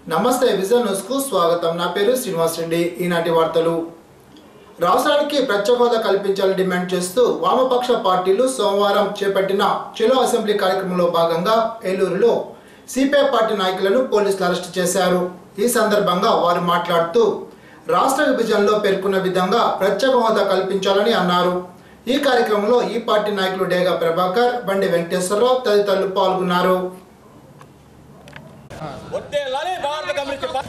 నమస్తే vision news కు స్వాగతం నా పేరు శ్రీనివాస్ రెడ్డి ఈనాటి వార్తలు రాష్ట్రానికి ప్రత్యేక హోదా కల్పించాలని డిమాండ్ చేస్తూ వామపక్ష పార్టీలు సోమవారం చేపట్టిన చెలో అసెంబ్లీ కార్యక్రమంలో భాగంగా ఏలూరులో సిపిఐ పార్టీ నాయకులను పోలీసులు అరెస్టు చేశారు ఈ సందర్భంగా వారు మాట్లాడుతూ రాష్ట్ర విభజనలో పేర్కొన్న విధంగా ప్రత్యేక హోదా కల్పించాలని అన్నారు ఈ కార్యక్రమంలో ఈ పార్టీ నాయకులు డేగా ప్రభాకర్ బండి వెంకటేశ్వరరావు తదితరులు పాల్గొన్నారు ఒట్టేలాలి భారత కమ్యూనిస్ట్ పార్టీ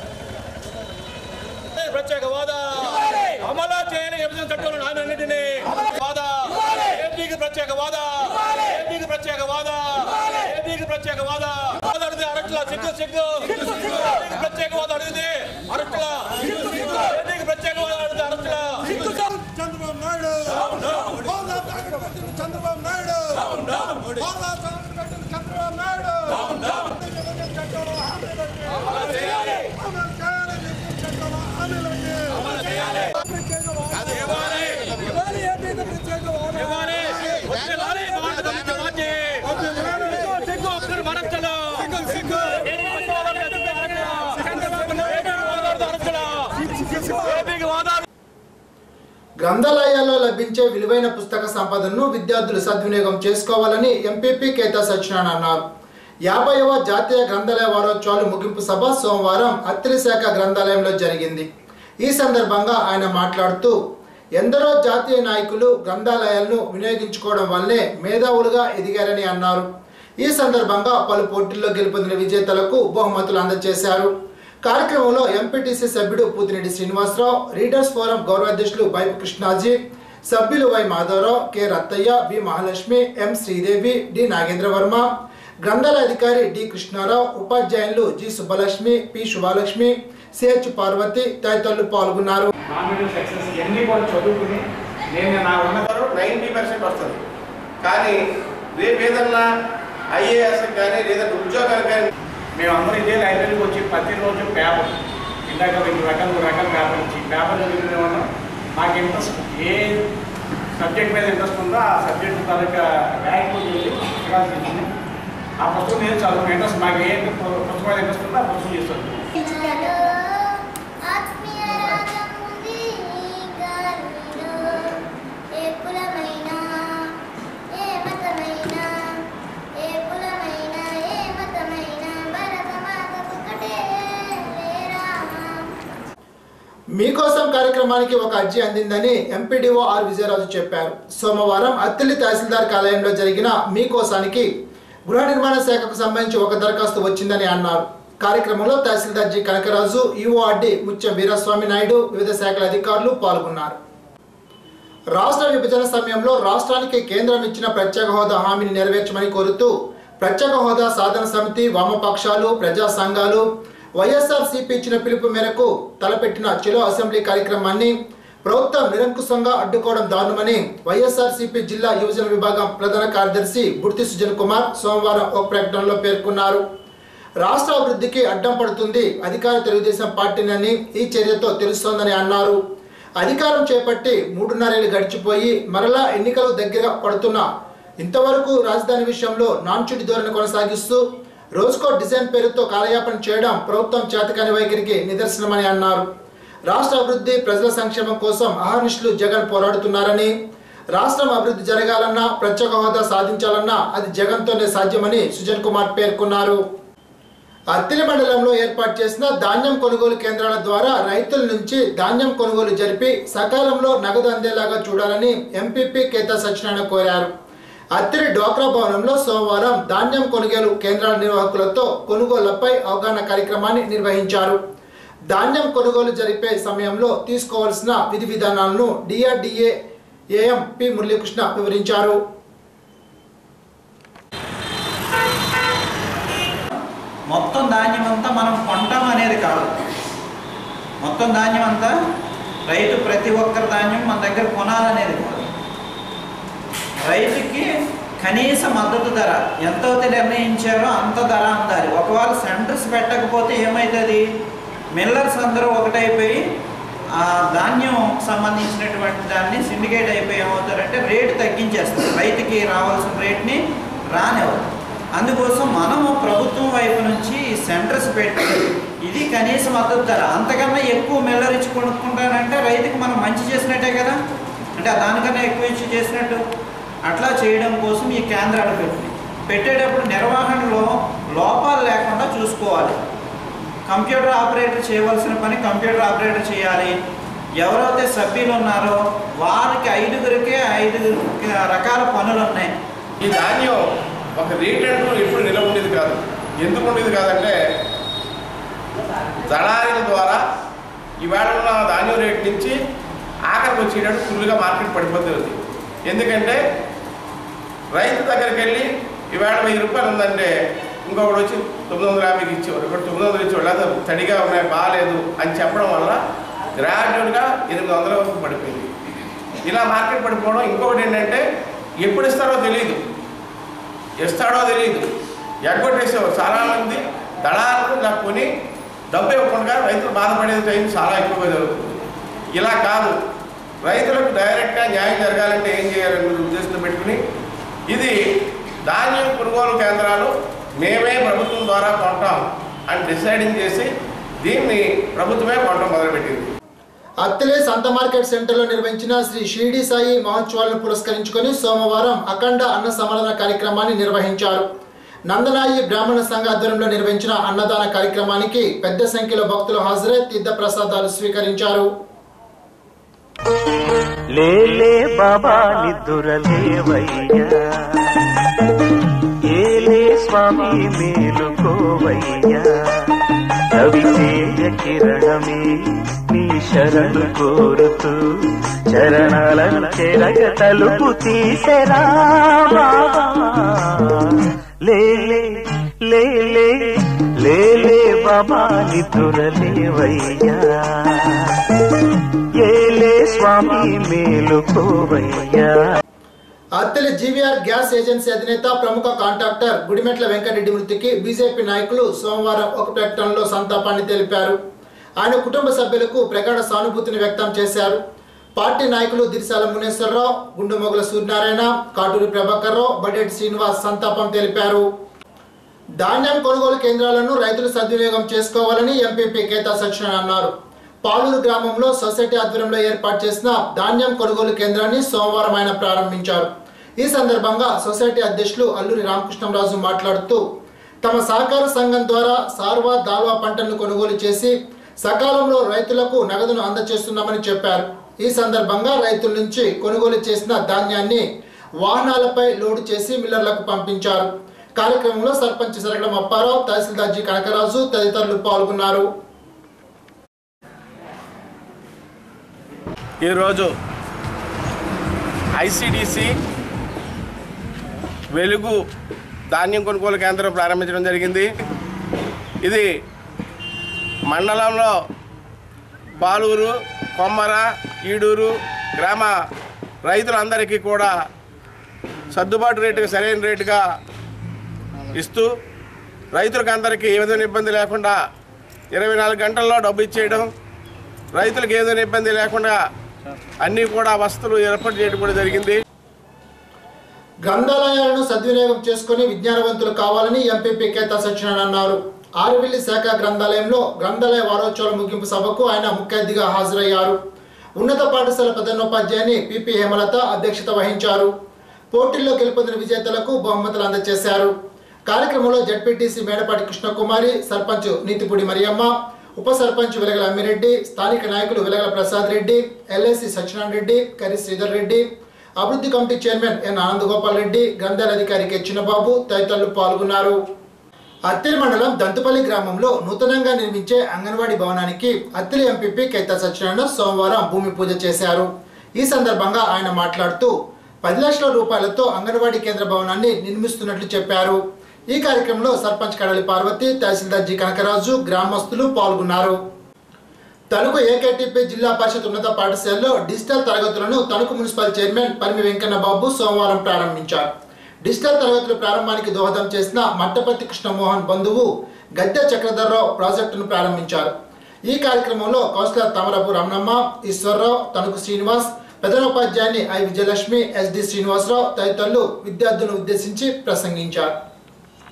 ప్రత్యేక హోదా అమలు చేయని విభజన చట్టంలో నాన్నింటిని హోదా ఏపీకి ప్రత్యేక హోదా ఏపీకి ప్రత్యేక హోదా ఏపీకి ప్రత్యేక హోదా హోదా అడిగితే అరెస్టుల సిగ్గు సిగ్గు ఏపీకి ప్రత్యేక హోదా అడిగితే అరెస్టుల ఏపీకి ప్రత్యేక హోదా అడిగితే అరెస్టుల చంద్రబాబు నాయుడు హోదా తాకట్టు పెట్టిన చంద్రబాబు నాయుడు హోదా తాకట్టు పెట్టిన చంద్రబాబు నాయుడు విభజన చట్టంలో హామీలకి అమలు చేయాలి విభజన చట్టంలో హామీలకి ప్రత్యేక హోదా ఇవ్వాలి ఏపీకి ప్రత్యేక హోదా ఇవ్వాలి ఒట్టేలాలి భారత కమ్యూనిస్ట్ పార్టీ సిగ్గు సిగ్గు ఒక్కరు మనస్సులో సిగ్గు సిగ్గు ఏపీకి హోదా అడిగితే అరెస్టుల చంద్రబాబు నాయుడు హోదా అడిగితే అరెస్టుల ఏపీకి హోదా గ్రంథాలయాల్లో లభించే విలువైన పుస్తక సంపదను విద్యార్థులు సద్వినియోగం చేసుకోవాలని ఎంపీపీ కేతా సత్యనారాయణ అన్నారు యాభైవ జాతీయ గ్రంథాలయ వారోత్సవాలు ముగింపు సభ సోమవారం అత్తిలి శాఖ గ్రంథాలయంలో జరిగింది ఈ సందర్భంగా ఆయన మాట్లాడుతూ ఎందరో జాతీయ నాయకులు గ్రంథాలయాలను వినియోగించుకోవడం వల్లే మేధావులుగా ఎదిగారని అన్నారు ఈ సందర్భంగా పలు పోటీల్లో గెలుపొందిన విజేతలకు బహుమతులు అందజేశారు కార్యక్రమంలో ఎంపీటీసీ సభ్యుడు పూతిరెడ్డి శ్రీనివాసరావు రీడర్స్ ఫోరం గౌరవాధ్యక్షులు వైపు కృష్ణాజీ సభ్యులు Y Madhavarao K Rattaiah B Mahalakshmi M Sridevi D Nagendra Varma గ్రంథాలయ అధికారి డి కృష్ణారావు ఉపాధ్యాయులు G Subbalakshmi P Shubhalakshmi CH Parvathi తదితరులు పాల్గొన్నారు కాన్ఫిడెన్స్ సక్సెస్ ఇవన్నీ కూడా చదువుకుని నేను నా ఉన్నత నైంటీ పర్సెంట్ వస్తుంది కానీ రేపు ఏదన్నా ఐఏఎస్ కానీ లేదా ఉద్యోగాలు కానీ మేమందరం ఇదే లైబ్రరీకి వచ్చి ప్రతిరోజు పేపర్ ఇందాక రెండు రకాల మూడు రకాల పేపర్ ఇచ్చి పేపర్ చదువుకునే వాళ్ళం మాకు ఇంట్రెస్ట్ ఏ సబ్జెక్ట్ మీద ఇంట్రెస్ట్ ఉందో ఆ సబ్జెక్ట్ తాలూకా ర్యాంక్ చూడాల్సింది ఆ పుస్తకం నేను చదువు ఇంట్రెస్ట్ మాకు ఏ పుస్తకం మీద ఇంట్రెస్ట్ ఉందో ఆ పుస్తకం చేస్తాను ఇచ్చటో ఆత్మీయ రాగముంది ఈ గాలిలో ఏ కులమైనా ఏ మతమైనా ఏ కులమైనా ఏ మతమైనా భరతమాతకొకటే లేరామా మీకోసం కార్యక్రమానికి ఒక అర్జీ అందిందని ఎంపీడీఓ ఆర్ విజయరాజు చెప్పారు సోమవారం అత్తిలి తహసీల్దార్ కార్యాలయంలో జరిగిన మీకోసానికి గృహ నిర్మాణ శాఖకు సంబంధించి ఒక దరఖాస్తు వచ్చిందని అన్నారు కార్యక్రమంలో తహసీల్దార్ జి కనకరాజు ఈఓఆర్డి ముత్యం వీరస్వామి నాయుడు వివిధ శాఖల అధికారులు పాల్గొన్నారు రాష్ట్ర విభజన సమయంలో రాష్ట్రానికి కేంద్రం ఇచ్చిన ప్రత్యేక హోదా హామీని నెరవేర్చమని కోరుతూ ప్రత్యేక హోదా సాధన సమితి వామపక్షాలు ప్రజా సంఘాలు వైఎస్ఆర్సీపీ ఇచ్చిన పిలుపు మేరకు తలపెట్టిన చెలో అసెంబ్లీ కార్యక్రమాన్ని ప్రభుత్వం నిరంకుశంగా అడ్డుకోవడం దారుణమని వైఎస్ఆర్సీపీ జిల్లా యువజన విభాగం ప్రధాన కార్యదర్శి బుర్తి సుజన్ కుమార్ సోమవారం ఒక ప్రకటనలో పేర్కొన్నారు రాష్ట్ర అభివృద్ధికి అడ్డం పడుతుంది అధికార తెలుగుదేశం పార్టీనని ఈ చర్యతో తెలుస్తోందని అన్నారు అధికారం చేపట్టి మూడున్నరేళ్లు గడిచిపోయి మరలా ఎన్నికలు దగ్గర పడుతున్నా ఇంతవరకు రాజధాని విషయంలో నాన్చుటి ధోరణి కొనసాగిస్తూ రోజుకో డిజైన్ పేరుతో కాలయాపన చేయడం ప్రభుత్వం చేతకాని వైఖరికి నిదర్శనమని అన్నారు రాష్ట్ర అభివృద్ధి ప్రజల సంక్షేమం కోసం అహర్నిశలు జగన్ పోరాడుతున్నారని రాష్ట్రం అభివృద్ధి జరగాలన్నా ప్రత్యేక హోదా సాధించాలన్నా అది జగన్తోనే సాధ్యమని సుజన్ కుమార్ పేర్కొన్నారు అత్తిలి మండలంలో ఏర్పాటు చేసిన ధాన్యం కొనుగోలు కేంద్రాల ద్వారా రైతుల నుంచి ధాన్యం కొనుగోలు జరిపి సకాలంలో నగదు అందేలాగా చూడాలని ఎంపీపీ కేతా సత్యనారాయణ కోరారు అత్తిలి డ్వాక్రా భవనంలో సోమవారం ధాన్యం కొనుగోలు కేంద్రాల నిర్వాహకులతో కొనుగోళ్లపై అవగాహన కార్యక్రమాన్ని నిర్వహించారు ధాన్యం కొనుగోలు జరిపే సమయంలో తీసుకోవాల్సిన విధి విధానాలను డిఆర్డిఏ ఏఎం పి మురళీకృష్ణ వివరించారు మొత్తం ధాన్యం అంతా మనం కొంటాం అనేది కాదు మొత్తం ధాన్యం అంతా రైతు ప్రతి ఒక్కరి ధాన్యం మన దగ్గర కొనాలనేది కాదు రైతుకి కనీస మద్దతు ధర ఎంతైతే నిర్ణయించారో అంత ధర అందాలి ఒకవేళ సెంటర్స్ పెట్టకపోతే ఏమవుతుంది మిల్లర్స్ అందరూ ఒకటైపోయి ఆ ధాన్యం సంబంధించినటువంటి దాన్ని సిండికేట్ అయిపోయి ఏమవుతారంటే రేటు తగ్గించేస్తారు రైతుకి రావాల్సిన రేట్ని రానివ్వరు అందుకోసం మనము ప్రభుత్వం వైపు నుంచి సెంటర్స్ పెట్టి ఇది కనీస మద్దతు ధర అంతకన్నా ఎక్కువ మిల్లర్ ఇచ్చి కొనుక్కుంటానంటే రైతుకు మనం మంచి చేసినట్టే కదా అంటే దానికన్నా ఎక్కువ ఇచ్చి చేసినట్టు అట్లా చేయడం కోసం ఈ కేంద్రాలు పెట్టి పెట్టేటప్పుడు నిర్వహణలో లోపాలు లేకుండా చూసుకోవాలి కంప్యూటర్ ఆపరేటర్ చేయవలసిన పని కంప్యూటర్ ఆపరేటర్ చేయాలి ఎవరైతే సభ్యులు ఉన్నారో వారికి ఐదుగురికే ఐదు రకాల పనులు ఉన్నాయి ఈ ధాన్యం ఒక రేట్ అంటూ ఎప్పుడు నిలవ ఉండేది కాదు ఎందుకు ఉండేది కాదంటే దళారీల ద్వారా ఈవేళ ఉన్న ధాన్యం రేట్ నుంచి ఆఖరికి వచ్చేటప్పుడు ఫుల్గా మార్కెట్ పడిపోతుంది ఎందుకంటే రైతు దగ్గరికి వెళ్ళి ఈవేళ వెయ్యి రూపాయలు ఉందంటే ఇంకొకటి వచ్చి తొమ్మిది వందల యాభైకి ఇచ్చేవాడు ఇప్పుడు తొమ్మిది వందలు ఇచ్చేవాడు లేదా తడిగా ఉన్నాయి బాగాలేదు అని చెప్పడం వల్ల గ్రాడ్యువల్గా ఎనిమిది వందల వరకు పడిపోయింది ఇలా మార్కెట్ పడిపోవడం ఇంకొకటి ఏంటంటే ఎప్పుడు ఇస్తారో తెలియదు ఇస్తాడో తెలియదు ఎగ్గొట్టేసేవారు చాలామంది దళాలను ఇలా కొని డబ్బు ఇవ్వకుండా రైతులు బాధపడేది టైం చాలా ఎక్కువగా జరుగుతుంది ఇలా కాదు రైతులకు డైరెక్ట్గా న్యాయం జరగాలంటే ఏం చేయాలనే ఉద్దేశంతో పెట్టుకుని ఇది ధాన్యం కొనుగోలు కేంద్రాలు మేమే ప్రభుత్వం ద్వారా కొంటాం అని డిసైడింగ్ చేసి దీన్ని ప్రభుత్వమే కొనడం మొదలుపెట్టింది అత్తిలే సంత మార్కెట్ సెంటర్లో నిర్వహించిన శ్రీ షిరిడి సాయి మహోత్సవాలను పురస్కరించుకొని సోమవారం అఖండ అన్న సమరణ కార్యక్రమాన్ని నిర్వహించారు నందనాయి బ్రాహ్మణ సంఘ ఆధ్వర్యంలో నిర్వహించిన అన్నదాన కార్యక్రమానికి పెద్ద సంఖ్యలో భక్తులు హాజరై తీర్థ ప్రసాదాలు స్వీకరించారు లేలే బాబా నిద్దురలేవయ్యా ఏలే స్వామి మేలుకోవయ్యా రవితేజ కిరణమే నీ శరణు కోరుతూ చరణాలను చెరగ తలుపు తీసెరా బాబా లేలే లేలే లేలే బాబా నిద్దురలేవయ్యా ఏలే స్వామి మేలుకోవయ్యా అత్తలి జీవీఆర్ గ్యాస్ ఏజెన్సీ అధినేత ప్రముఖ కాంట్రాక్టర్ గుడిమెట్ల వెంకటరెడ్డి మృతికి బీజేపీ నాయకులు సోమవారం ఒక ప్రకటనలో సంతాపాన్ని తెలిపారు ఆయన కుటుంబ సభ్యులకు ప్రగాఢ సానుభూతిని వ్యక్తం చేశారు పార్టీ నాయకులు దిరిసాల మునేశ్వరరావు గుండుమొగుల సూర్యనారాయణ కాటూరి ప్రభాకర్ రావు బడేటి శ్రీనివాస్ సంతాపం తెలిపారు ధాన్యం కొనుగోలు కేంద్రాలను రైతులు సద్వినియోగం చేసుకోవాలని ఎంపీపీ కేతా సత్యనారాయణ అన్నారు పాలూరు గ్రామంలో సొసైటీ ఆధ్వర్యంలో ఏర్పాటు చేసిన ధాన్యం కొనుగోలు కేంద్రాన్ని సోమవారం ఆయన ప్రారంభించారు ఈ సందర్భంగా సొసైటీ అధ్యక్షులు అల్లూరి రామకృష్ణరాజు మాట్లాడుతూ తమ సహకార సంఘం ద్వారా సార్వా దాల్వా పంటలను కొనుగోలు చేసి సకాలంలో రైతులకు నగదును అందజేస్తున్నామని చెప్పారు ఈ సందర్భంగా రైతుల నుంచి కొనుగోలు చేసిన ధాన్యాన్ని వాహనాలపై లోడు చేసి మిల్లర్లకు పంపించారు కార్యక్రమంలో సర్పంచ్ సరగడం అప్పారావు తహసీల్దార్ జి కనకరాజు తదితరులు పాల్గొన్నారు ఈరోజు ఐసిడిసి వెలుగు ధాన్యం కొనుగోలు కేంద్రం ప్రారంభించడం జరిగింది ఇది మండలంలో పాలూరు కొమ్మర ఈడూరు గ్రామ రైతులందరికీ కూడా సర్దుబాటు రేటుగా సరైన రేటుగా ఇస్తూ రైతులకు అందరికీ ఏ విధమైన ఇబ్బంది లేకుండా ఇరవై నాలుగు గంటల్లో డబ్బు ఇచ్చేయడం రైతులకు ఏదైనా ఇబ్బంది లేకుండా అన్నీ కూడా వసతులు ఏర్పాటు చేయడం కూడా జరిగింది గ్రంథాలయాలను సద్వినియోగం చేసుకుని విజ్ఞానవంతులు కావాలని ఎంపీపీ కేతా సత్యనారాయణ అన్నారు ఆరువిల్లి శాఖ గ్రంథాలయంలో గ్రంథాలయ వారోత్సవాల ముగింపు సభకు ఆయన ముఖ్య అతిథిగా హాజరయ్యారు ఉన్నత పాఠశాల ప్రధానోపాధ్యాయుని పిపి హేమలత అధ్యక్షత వహించారు పోటీల్లో గెలుపొందిన విజేతలకు బహుమతులు అందజేశారు కార్యక్రమంలో జడ్పీటీసీ మేడపాటి కృష్ణకుమారి సర్పంచ్ నీతిపూడి మరియమ్మ ఉప సర్పంచ్ వెలగల అమ్మిరెడ్డి స్థానిక నాయకులు వెలగల ప్రసాద్ రెడ్డి ఎల్ఐసి సత్యనారాయణ రెడ్డి కరి శ్రీధర్ రెడ్డి అభివృద్ధి committee chairman N Anandagopal Reddy గ్రంథాల అధికారి కె చిన్నబాబు తదితరులు పాల్గొన్నారు అత్తిలి మండలం దంతుపల్లి గ్రామంలో నూతనంగా నిర్మించే అంగన్వాడీ భవనానికి అత్తిలి ఎంపీపీ కైతా సత్యనారాయణ సోమవారం భూమి పూజ చేశారు ఈ సందర్భంగా ఆయన మాట్లాడుతూ పది లక్షల రూపాయలతో అంగన్వాడీ కేంద్ర భవనాన్ని నిర్మిస్తున్నట్లు చెప్పారు ఈ కార్యక్రమంలో సర్పంచ్ కడలి పార్వతి తహసీల్దార్ జి కనకరాజు గ్రామస్తులు పాల్గొన్నారు తణుకు ఏకేటీపీ జిల్లా పరిషత్ ఉన్నత పాఠశాలలో డిజిటల్ తరగతులను తణుకు మున్సిపల్ చైర్మన్ పరిమి వెంకన్న బాబు సోమవారం ప్రారంభించారు డిజిటల్ తరగతుల ప్రారంభానికి దోహదం చేసిన మట్టపతి కృష్ణమోహన్ బంధువు గద్దె చక్రధర్రావు ప్రాజెక్టును ప్రారంభించారు ఈ కార్యక్రమంలో కౌన్సిలర్ తమరపు రమణమ్మ ఈశ్వరరావు తణుకు శ్రీనివాస్ ప్రధానోపాధ్యాయుని ఐ విజయలక్ష్మి ఎస్డి శ్రీనివాసరావు తదితరులు విద్యార్థులను ఉద్దేశించి ప్రసంగించారు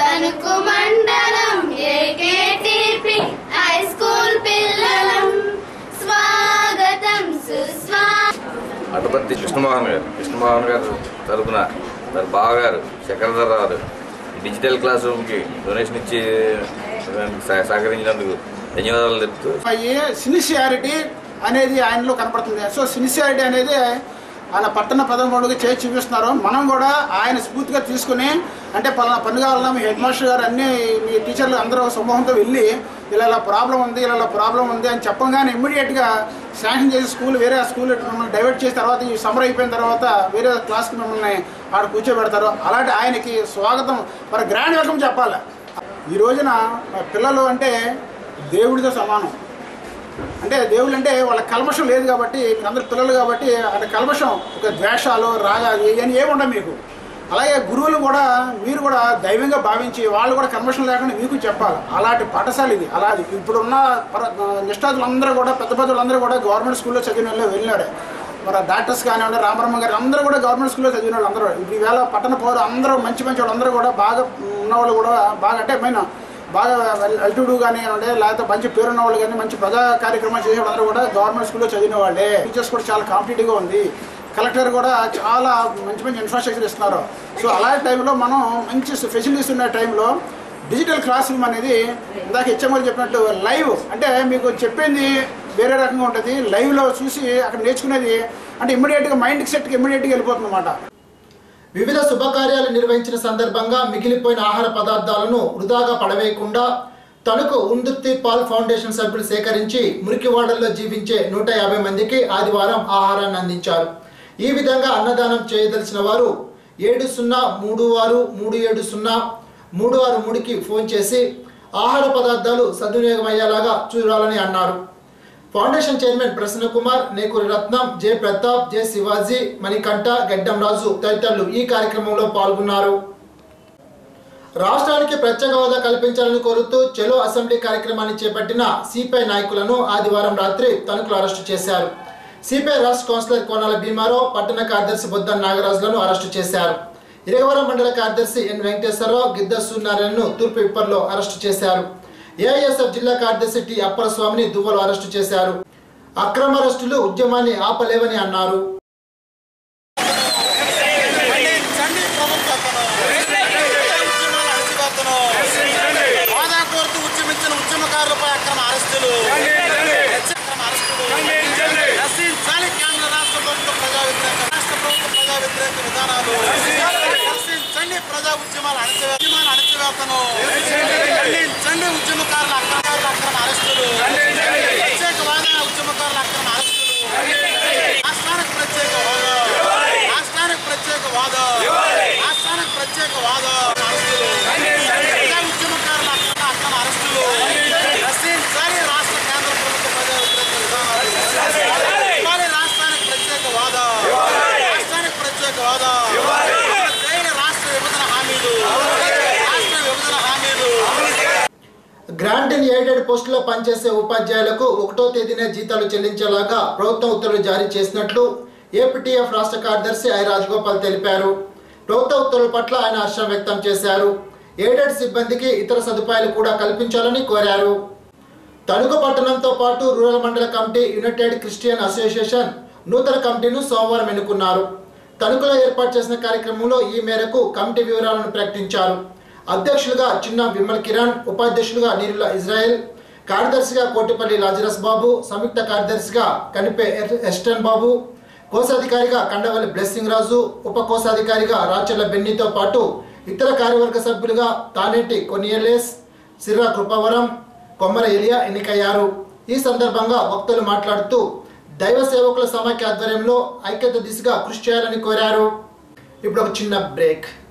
తణుకు మండలం ఏకేటీపీ హై స్కూల్ పిల్లలం స్వాగతం సుస్వాగతం అటపర్తి కృష్ణమోహన్ గారు కృష్ణమోహన్ గారు తరపున తన బావగారు శంకరధర్ గారు ఈ డిజిటల్ క్లాస్ రూమ్కి డొనేషన్ ఇచ్చి దానికి సహ- సహకరించినందుకు ధన్యవాదాలు తెలుపుతూ అయ్యి సిన్సియారిటీ అనేది ఆయనలో కనపడుతుంది సో సిన్సియారిటీ అనేది ఆయన పట్టణ ప్రథమ చేసి చూపిస్తున్నారు మనం కూడా ఆయన స్ఫూర్తిగా తీసుకుని అంటే పలానా పని కావాలన్నా మీ హెడ్ మాస్టర్ గారు అన్ని మీ టీచర్లు అందరూ సమూహంతో వెళ్ళి ఇలా ఇలా ప్రాబ్లం ఉంది ఇలా ఇలా ప్రాబ్లం ఉంది అని చెప్పగానే ఇమ్మీడియట్గా శాంక్షన్ చేసి స్కూల్ వేరే స్కూల్ మిమ్మల్ని డైవర్ట్ చేసిన తర్వాత ఈ సమ్మర్ అయిపోయిన తర్వాత వేరే క్లాస్కి మిమ్మల్ని ఆడ కూర్చోబెడతారు అలాంటి ఆయనకి స్వాగతం మరి గ్రాండ్ వెల్కమ్ చెప్పాలి ఈ రోజున పిల్లలు అంటే దేవుడితో సమానం అంటే దేవుళ్ళు అంటే వాళ్ళ కల్మషం లేదు కాబట్టి అందరు పిల్లలు కాబట్టి అంటే కల్మషం ఒక ద్వేషాలు రాగాలు ఇవన్నీ ఏముండవు మీకు అలాగే గురువులు కూడా మీరు కూడా దైవంగా భావించి వాళ్ళు కూడా కల్మషం లేకుండా మీకు చెప్పాలి అలాంటి పాఠశాల ఇది అలాది ఇప్పుడున్న పర- నిష్ఠాతులందరూ కూడా పెద్ద పెద్దలందరూ కూడా గవర్నమెంట్ స్కూల్లో చదివిన వాళ్ళు వెళ్ళాడు మరి డాక్టర్స్ కానివ్వండి రామరమ్మ గారు అందరూ కూడా గవర్నమెంట్ స్కూల్లో చదివిన వాళ్ళు అందరూ ఇప్పుడు ఈవేళ పట్టణ పౌరు అందరూ మంచి మంచి వాళ్ళందరూ కూడా బాగా ఉన్నవాళ్ళు కూడా బాగా అంటే మెయిన్ బాగా అల్టుడు కానివ్వండి లేకపోతే మంచి పేరున్న వాళ్ళు కానీ మంచి ప్రజా కార్యక్రమాలు చేసే వాళ్ళందరూ కూడా గవర్నమెంట్ స్కూల్లో చదివిన వాళ్ళే టీచర్స్ కూడా చాలా కాంపిటేటివ్గా ఉంది కలెక్టర్ కూడా చాలా మంచి మంచి ఇన్ఫ్రాస్ట్రక్చర్ ఇస్తున్నారు సో అలాంటి టైంలో మనం మంచి ఫెసిలిటీస్ ఉన్న టైంలో డిజిటల్ క్లాస్ రూమ్ అనేది ఇందాక హెచ్ఎంఎల్ చెప్పినట్టు లైవ్ అంటే మీకు చెప్పింది వేరే రకంగా ఉంటుంది లైవ్లో చూసి అక్కడ నేర్చుకునేది అంటే ఇమ్మీడియట్గా మైండ్కి సెట్కి ఇమ్మీడియట్గా వెళ్ళిపోతుంది అనమాట వివిధ శుభకార్యాలు నిర్వహించిన సందర్భంగా మిగిలిపోయిన ఆహార పదార్థాలను వృధాగా పడవేయకుండా తణుకు ఉందుర్తి పాల్ ఫౌండేషన్ సభ్యులు సేకరించి మురికివాడల్లో జీవించే నూట యాభై మందికి ఆదివారం ఆహారాన్ని అందించారు ఈ విధంగా అన్నదానం చేయదలిచిన వారు ఏడు సున్నా మూడు ఆరు మూడు ఏడు సున్నా మూడు ఆరు మూడుకి ఫోన్ చేసి ఆహార పదార్థాలు సద్వినియోగం అయ్యేలాగా చూడాలని అన్నారు foundation chairman Prasanna Kumar Nekuri Ratnam J Pratap J Shivaji Manikanta Gaddam Raju తదితరులు ఈ కార్యక్రమంలో పాల్గొన్నారు రాష్ట్రానికి ప్రత్యేక హోదా కల్పించాలని కోరుతూ చెలో అసెంబ్లీ కార్యక్రమాన్ని చేపట్టిన సిపిఐ నాయకులను ఆదివారం రాత్రి తణుకులో అరెస్టు చేశారు సిపిఐ రాష్ట్ర కౌన్సిలర్ కోనాల భీమారావు పట్టణ కార్యదర్శి బొద్దన్ నాగరాజులను అరెస్టు చేశారు ఇరగవరం మండల కార్యదర్శి ఎన్ వెంకటేశ్వరరావు గిద్ద సూర్యనారాయణను తూర్పు ఇప్పర్లో అరెస్టు చేశారు ఏఐఎస్ఎఫ్ జిల్లా కార్యదర్శి టి అప్పరస్వామిని దువ్వలో అరెస్టు చేశారు అక్రమ అరెస్టులు ఉద్యమాన్ని ఆపలేవని అన్నారు హోదా కోరుతూ ఉద్యమించిన ఉద్యమకారులపై అక్రమ అరెస్టులు అక్రమ అరెస్టులు నశించాలి కేంద్ర రాష్ట్ర ప్రభుత్వ ప్రజా వ్యతిరేక రాష్ట్ర ప్రభుత్వ ప్రజా వ్యతిరేక విధానాలు నశించండి ప్రజా ఉద్యమాలు అణచివే ఉద్యమాలు అణచివేతను ఖండించండి ఉద్యమకారుల అక్రమాల అక్రమ అరెస్టులు ప్రత్యేకవాద ఉద్యమకారుల అక్రమ అరెస్టులు రాష్ట్రానికి ప్రత్యేక హోదా రాష్ట్రానికి ప్రత్యేక హోదా రాష్ట్రానికి ప్రత్యేక హోదా అరెస్టులు ప్రజా ఉద్యమకారుల అక్రమ అక్రమ అరెస్టులు నశించాలి రాష్ట్ర కేంద్ర ప్రభుత్వ ప్రజా వ్యతిరేక విధానాలు ఇవ్వాలి రాష్ట్రానికి ప్రత్యేక హోదా రాష్ట్రానికి ప్రత్యేక హోదా చేయని రాష్ట్ర విభజన హామీలు రాష్ట్ర విభజన హామీలు గ్రాంట్ ఇన్ ఎయిడెడ్ పోస్టులో పనిచేసే ఉపాధ్యాయులకు ఒకటో తేదీనే జీతాలు చెల్లించేలాగా ప్రభుత్వం ఉత్తర్వులు జారీ చేసినట్లు ఏపీటీఎఫ్ రాష్ట్ర కార్యదర్శి ఐ రాజగోపాల్ తెలిపారు ప్రభుత్వ ఉత్తర్వుల పట్ల ఆయన హర్షం వ్యక్తం చేశారు ఎయిడెడ్ సిబ్బందికి ఇతర సదుపాయాలు కూడా కల్పించాలని కోరారు తణుకు పట్టణంతో పాటు రూరల్ మండల కమిటీ యునైటెడ్ క్రిస్టియన్ అసోసియేషన్ నూతన కమిటీను సోమవారం ఎన్నుకున్నారు తణుకులో ఏర్పాటు చేసిన కార్యక్రమంలో ఈ మేరకు కమిటీ వివరాలను ప్రకటించారు అధ్యక్షులుగా చిన్న విమల్ కిరణ్ ఉపాధ్యక్షులుగా నీరుల ఇజ్రాయెల్ కార్యదర్శిగా కోటిపల్లి లాజరస్ బాబు సంయుక్త కార్యదర్శిగా కనిపే ఎర్- ఎస్టన్ బాబు కోశాధికారిగా కండవల్లి బ్లెస్సింగ్ రాజు ఉప కోశాధికారిగా రాచర్ల బెన్నీతో పాటు ఇతర కార్యవర్గ సభ్యులుగా తానేటి కొనియలేస్ సిర్రా కృపవరం కొమ్మర ఎలియా ఎన్నికయ్యారు ఈ సందర్భంగా వక్తలు మాట్లాడుతూ దైవ సేవకుల సమాఖ్య ఆధ్వర్యంలో ఐక్యత దిశగా కృషి చేయాలని కోరారు ఇప్పుడు ఒక చిన్న బ్రేక్